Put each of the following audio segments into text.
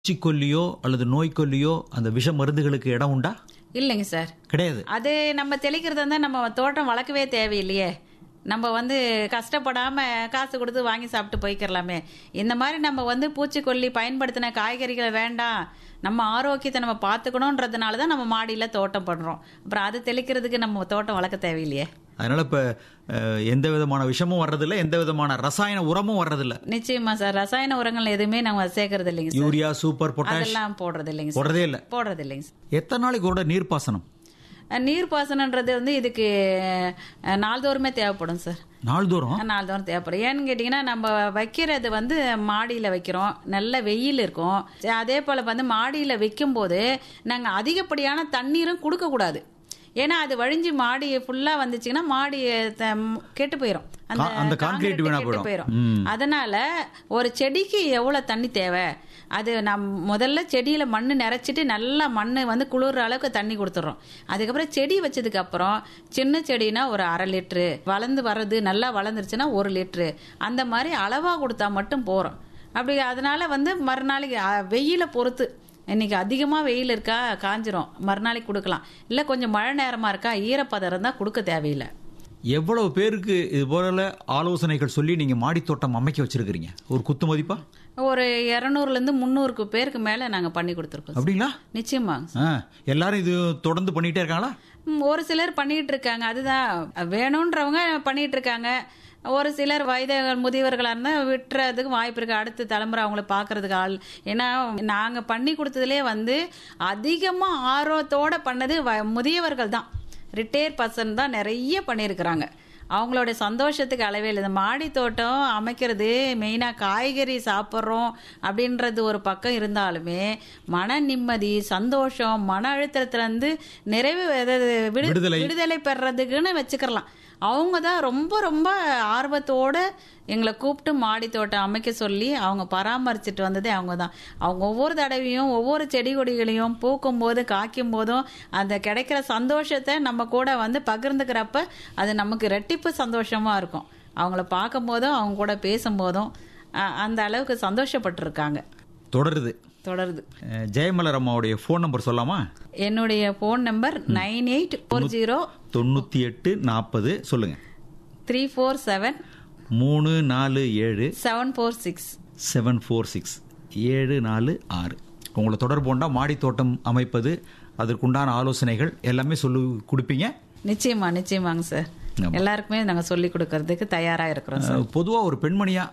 பூச்சிக்கொல்லியோ அல்லது நோய்க்கொல்லியோ அந்த விஷ மருந்துகளுக்கு இடம் உண்டா இல்லைங்க சார் கிடையாது அது நம்ம தெளிக்கிறது வந்து நம்ம தோட்டம் வளர்க்கவே தேவையில்லையே நம்ம வந்து கஷ்டப்படாம காசு கொடுத்து வாங்கி சாப்பிட்டு போய்க்கிறலாமே இந்த மாதிரி நம்ம வந்து பூச்சிக்கொல்லி பயன்படுத்தின காய்கறிகளை வேண்டாம் நம்ம ஆரோக்கியத்தை நம்ம பார்த்துக்கணுன்றதுனால தான் நம்ம மாடியில் தோட்டம் பண்ணுறோம் அப்புறம் அது தெளிக்கிறதுக்கு நம்ம தோட்டம் வளர்க்க தேவையில்லையே அதனால இப்ப அஹ், எந்த விதமான விஷமும் வர்றதில்ல எந்த விதமான ரசாயன உரமும் வர்றதில்ல நிச்சயமா சார் ரசாயன உரங்கள் எதுவுமே நம்ம சேர்க்கறது இல்லைங்க சார் யூரியா சூப்பர் பொட்டாஷ் அதெல்லாம் போடுறது இல்லைங்க சார் போடுறதே இல்ல போடுறது இல்லைங்க சார் எத்தனை நாளைக்கு கூட நீர்ப்பாசனம் அஹ் நீர்ப்பாசனன்றது வந்து இதுக்கு அஹ், நாள்தோறுமே தேவைப்படும் சார் நாள்தோறும் நாள்தோறும் தேவைப்படும் ஏன்னு கேட்டிங்கன்னா நம்ம வைக்கிறது வந்து மாடியில் வைக்கிறோம் நல்ல வெயில் இருக்கும் அதே போல் வந்து மாடியில் வைக்கும்போது நாங்கள் அதிகப்படியான தண்ணீரும் கொடுக்கக்கூடாது ஏன்னா அது வழிஞ்சு மாடி ஃபுல்லாக வந்துச்சுன்னா மாடி த- கெட்டு போயிடும் கா- அந்த concrete வீணா கெட்டு போயிடும். போயிடும் அதனால ஒரு செடிக்கு எவ்வளோ தண்ணி தேவை அது நம் முதல்ல செடியில மண்ணு நிறைச்சிட்டு நல்லா மண்ணு வந்து குளிர்ற அளவுக்கு தண்ணி கொடுத்துட்றோம் அதுக்கப்புறம் செடி வச்சதுக்கு அப்புறம் சின்ன செடினா ஒரு அரை லிட்ரு வளர்ந்து வர்றது நல்லா வளர்ந்துருச்சுன்னா ஒரு லிட்ரு அந்த மாதிரி அளவா கொடுத்தா மட்டும் போறோம் அப்படி அதனால வந்து மறுநாளைக்கு அ, வெயிலை பொறுத்து இன்னைக்கு அதிகமாக வெயில் இருக்கா காஞ்சிரும் மறுநாளைக்கு கொடுக்கலாம் இல்லை கொஞ்சம் மழை நேரமாக இருக்கா ஈரப்பதம் இருந்தால் கொடுக்க தேவையில்லை எவ்வளவு பேருக்கு இது போல ஆலோசனைகள் சொல்லி நீங்க மாடித் தோட்டம் அமைக்க வச்சிருக்கிறீங்க ஒரு குத்து மதிப்பா ஒரு இரநூறுலேருந்து முந்நூறுக்கு பேருக்கு மேலே நாங்கள் பண்ணி கொடுத்துருக்கோம் அப்படிங்களா நிச்சயமாங்க ஆ, எல்லாரும் இது தொடர்ந்து பண்ணிட்டே இருக்காங்களா ம், ஒரு சிலர் பண்ணிட்டு இருக்காங்க அதுதான் வேணுன்றவங்க பண்ணிட்டு இருக்காங்க ஒரு சிலர் வயதுகள் முதியவர்களாக இருந்தால் விட்டுறதுக்கு வாய்ப்பு இருக்கு அடுத்த தலைமுறை அவங்கள பார்க்கறதுக்கு ஆள் ஏன்னா நாங்கள் பண்ணி கொடுத்ததுலே வந்து அதிகமாக ஆர்வத்தோட பண்ணது வ- முதியவர்கள் தான் ரிட்டையர் பர்சன் தான் நிறைய பண்ணியிருக்கிறாங்க அவங்களோட சந்தோஷத்துக்கு அளவே இல்லை இந்த மாடி தோட்டம் அமைக்கிறது மெயினாக காய்கறி சாப்பிட்றோம் அப்படின்றது ஒரு பக்கம் இருந்தாலுமே மன நிம்மதி சந்தோஷம் மன அழுத்தத்துலேருந்து நிறைவு அதாவது விடு- விடுதலை. விடுதலை பெறதுக்குன்னு வச்சுக்கலாம் அவங்க தான் ரொம்ப ரொம்ப ஆர்வத்தோட எங்களை கூப்பிட்டு மாடி தோட்டம் அமைக்க சொல்லி அவங்க பராமரிச்சுட்டு வந்ததே அவங்க தான் அவங்க ஒவ்வொரு தடவையும் ஒவ்வொரு செடி கொடிகளையும் பூக்கும் போது காய்க்கும் போதும் அந்த கிடைக்கிற சந்தோஷத்தை நம்ம கூட வந்து பகிர்ந்துக்கிறப்ப அது நமக்கு ரெட்டிப்பு சந்தோஷமா இருக்கும் அவங்கள பார்க்கும் போதும் அவங்க கூட பேசும்போதும் அ- அந்த அளவுக்கு சந்தோஷப்பட்டிருக்காங்க தொடருது தொடருது அஹ், ஜெயமலர் அம்மாவுடைய ஃபோன் நம்பர் சொல்லாமா என்னுடைய phone number nine eight four zero தொண்ணூத்தி எட்டு நாற்பது சொல்லுங்க த்ரீ ஃபோர் செவன் மூணு நாலு ஏழு seven four six seven four six ஏழு நாலு ஆறு உங்களை தொடர்பு கொண்டா மாடி தோட்டம் அமைப்பது அதற்குண்டான ஆலோசனைகள் எல்லாமே சொல்லி கொடுப்பீங்க நிச்சயமா நிச்சயமாங்க சார் ஆமா. எல்லாருக்குமே நாங்க சொல்லி கொடுக்கறதுக்கு தயாரா இருக்கிறோம் சார் பொதுவாக ஒரு பெண்மணியா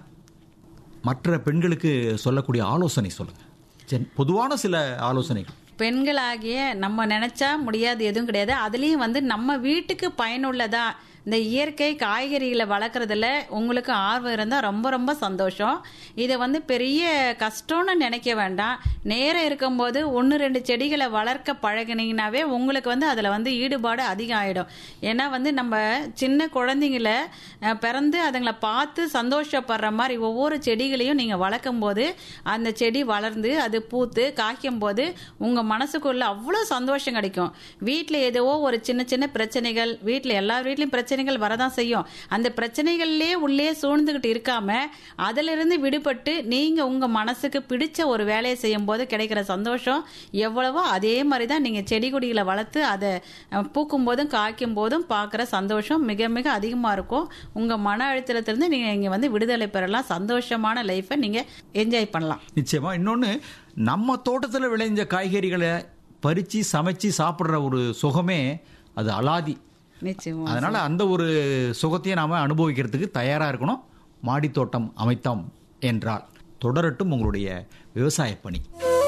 மற்ற பெண்களுக்கு சொல்லக்கூடிய ஆலோசனை சொல்லுங்க சரி, பொதுவான சில ஆலோசனைகள் பெண்களாகிய நம்ம நினைச்சா முடியாது எதுவும் கிடையாது அதுலயும் வந்து நம்ம வீட்டுக்கு பயனுள்ளதா இந்த இயற்கை காய்கறிகளை வளர்க்குறதுல உங்களுக்கு ஆர்வம் இருந்தால் ரொம்ப ரொம்ப சந்தோஷம் இதை வந்து பெரிய கஷ்டம்னு நினைக்க வேண்டாம் நேரம் இருக்கும்போது ஒன்று ரெண்டு செடிகளை வளர்க்க பழகினீங்கனாவே உங்களுக்கு வந்து அதில் வந்து ஈடுபாடு அதிகம் ஆகிடும் ஏன்னா வந்து நம்ம சின்ன குழந்தைங்கள அஹ், பிறந்து அதுங்களை பார்த்து சந்தோஷப்படுற மாதிரி ஒவ்வொரு செடிகளையும் நீங்கள் வளர்க்கும் போது அந்த செடி வளர்ந்து அது பூத்து காய்க்கும் போது உங்கள் மனசுக்குள்ள அவ்வளோ சந்தோஷம் கிடைக்கும் வீட்டில் ஏதோ ஒரு சின்ன சின்ன பிரச்சனைகள் வீட்டில் எல்லா வீட்லேயும் பிரச்சனைகள் வரதான் செய்யும் அந்த பிரச்சனைகள்லே உள்ளே சூழ்ந்துகிட்டு இருக்காம அதிலிருந்து விடுபட்டு நீங்க உங்க மனசுக்கு பிடிச்ச ஒரு வேலையை செய்யும் போது கிடைக்கிற சந்தோஷம் எவ்வளவோ அதே மாதிரி தான் நீங்க செடி கொடிகளை வளர்த்து அதை அஹ், பூக்கும் போதும் காய்க்கும் போதும் பார்க்குற சந்தோஷம் மிக மிக அதிகமா இருக்கும் உங்க மன அழுத்தத்திலிருந்து நீங்க இங்க வந்து விடுதலை பெறலாம் சந்தோஷமான லைஃபை நீங்க என்ஜாய் பண்ணலாம் நிச்சயமா இன்னொன்று நம்ம தோட்டத்தில் விளைஞ்ச காய்கறிகளை பறித்து சமைச்சு சாப்பிட்ற ஒரு சுகமே அது அலாதி நிச்சயமா அதனால அந்த ஒரு சுகத்தையே நாம அனுபவிக்கிறதுக்கு தயாரா இருக்கணும் மாடி தோட்டம் அமைத்தோம் என்றால் தொடரட்டும் உங்களுடைய விவசாய பணி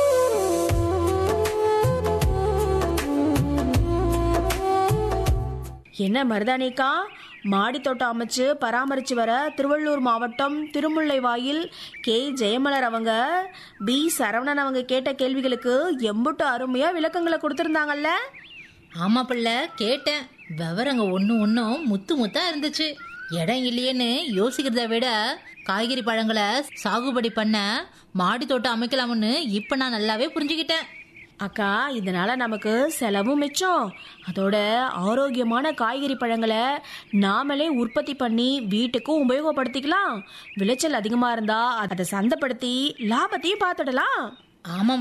என்ன மருதானிக்கா மாடி தோட்டம் அமைச்சு பராமரிச்சு வர திருவள்ளூர் மாவட்டம் திருமுல்லைவாயில் கே ஜெயமலர் அவங்க பி சரவணன் அவங்க கேட்ட கேள்விகளுக்கு எம்புட்டு அருமையா விளக்கங்களை கொடுத்திருந்தாங்கல்ல ஆமா பிள்ளை கேட்டேன் விவரங்க ஒண்ணு ஒன்னும் முத்து முத்தா இருந்துச்சு இடம் இல்லையேன்னு யோசிக்கிறத விட காய்கறி பழங்களை சாகுபடி பண்ண மாடி தோட்டம் அமைக்கலாம்னு இப்ப நான் நல்லாவே புரிஞ்சுக்கிட்டேன் அக்கா இதனால நமக்கு செலவும் மிச்சம் அதோட ஆரோக்கியமான காய்கறி பழங்களை நாமளே உற்பத்தி பண்ணி வீட்டுக்கும் உபயோகப்படுத்திக்கலாம் விளைச்சல் அதிகமா இருந்தா அதை சந்தைப்படுத்தி லாபத்தையும் பார்த்துடலாம் ஆமா